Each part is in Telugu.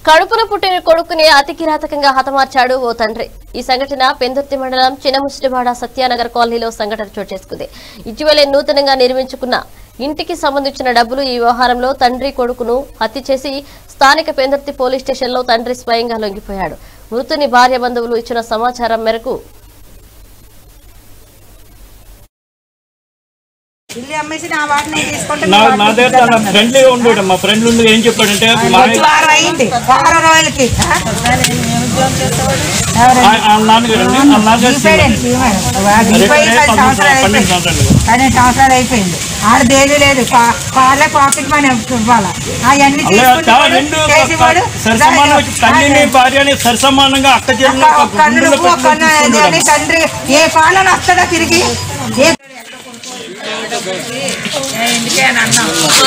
కడుపున పుట్టిన కొడుకుని అతి కిరాతకంగా హతమార్చాడు ఓ తండ్రి ఈ సంఘటన పెందుర్తి మండలం చిన్నముసిడివాడ సత్యానగర్ కాలనీలో సంఘటన చోటు చేసుకుంది ఇటీవలే నూతనంగా నిర్మించుకున్న ఇంటికి సంబంధించిన డబ్బులు ఈ వ్యవహారంలో తండ్రి కొడుకును హత్య చేసి స్థానిక పెందుర్తి పోలీస్ స్టేషన్లో తండ్రి స్వయంగా లొంగిపోయాడు మృతుని భార్య బంధువులు ఇచ్చిన సమాచారం మేరకు ఇల్లు అమ్మేసి నా వాటిని నేను తీసుకుంటే నా నా దగ్గర నా ఫ్రెండ్లీగా ఉండడు మా ఫ్రెండ్ ఉండి ఏం చెప్పాడంటే మా వచ్చి వారం అయింది వారం రోజులకి ఆ- ఆ నాన్నగారు అండి ఆ నాన్నగారు దిగిపోయాడండి, వాడు దిగిపోయి పది సంవత్సరాలు పన్నెండు అయిపోయింది సంవత్సరాలు పన్నెండు సంవత్సరాలు అయిపోయింది ఆడది ఏది లేదు వాళ్ళే పాకెట్ మనీ ఇవ్వాలి అవన్నీ అలా చాలా తీసుకునేవాడు రెండు చేసేవాడు సరిసమానం తల్లిని భార్యని సరిసమానంగా అక్క చెల్లెలు ఒక కన్ను నువ్వు ఒక కన్ను ఇది అని తండ్రి ఏ పాలన వస్తుందా తిరిగి ఏ ఎందుకే అని అన్నాం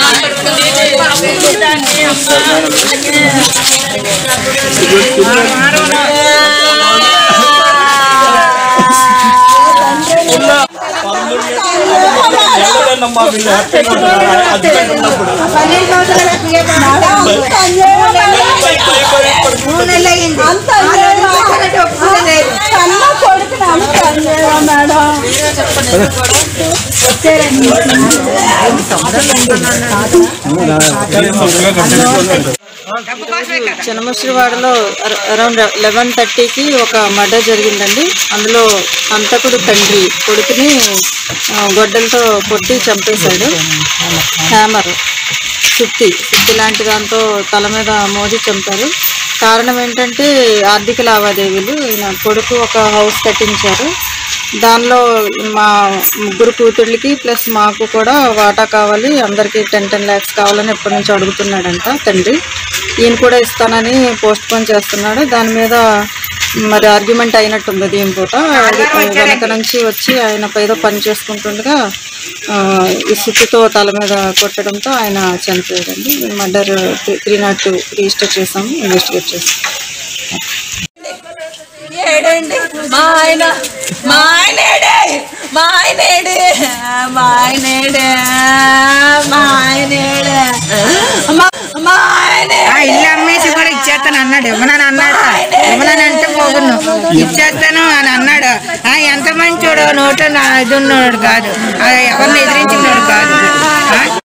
వెళ్ళలేనమ్మా వీళ్ళు హ్యాపీగా ఉన్నారు. హస్బెండ్ ఉన్నప్పుడు పన్నెండు సంవత్సరాలకి ఏ పాలన? మూడు నెలలు అయింది ఆ రోజు వచ్చానంటే ఒప్పుకోలేదు. డబ్బు కోసమే కదా చినమసిరివాడలో అరౌండ్ లెవెన్ థర్టీకి ఒక మర్డర్ జరిగిందండి అందులో హంతకుడు తండ్రి కొడుకుని ఆ, గొడ్డలతో కొట్టి చంపేశాడు హ్యామర్ సుత్తి సుత్తి లాంటి దాంతో తల మీద మోది చంపారు కారణం ఏంటంటే ఆర్థిక లావాదేవీలు ఈయన కొడుకు ఒక హౌస్ కట్టించారు దానిలో మా ముగ్గురు కూతుళ్ళకి ప్లస్ మాకు కూడా వాటా కావాలి అందరికీ టెన్ టెన్ ల్యాక్స్ కావాలని ఎప్పటి నుంచి అడుగుతున్నాడంట తండ్రి ఈయన కూడా ఇస్తానని పోస్ట్ పోన్ చేస్తున్నాడు దాని మీద మరి ఆర్గ్యుమెంట్ అయినట్టుంది దీని పూట అది వెనక నుంచి వచ్చి ఆయన ఏదో పని చేసుకుంటుండగా ఆ, ఈ సుత్తితో తల మీద కొట్టడంతో ఆయన చనిపోయాడండి murder three naught two register చేసాము ఇన్వెస్టిగేట్ చేసాం ఏడండి మా ఆయన మా ఆయన ఏడే మా ఆయన ఏడే మా ఆయన ఏడే మా ఆయన ఏడే మా మా ఆయన ఆ ఇల్లు అమ్మేసి కూడా ఇచ్చేస్తాను అన్నాడు ఇవ్వనని అన్నాడు ఇవ్వనని అంటే పోగును ఇచ్చేస్తాను అని అన్నాడు ఆ ఎంత మంచోడు నోట నా ఇది ఉన్నాడు కాదు ఆ, ఎవరిని ఎదిరించినాడు కాదు ఆ?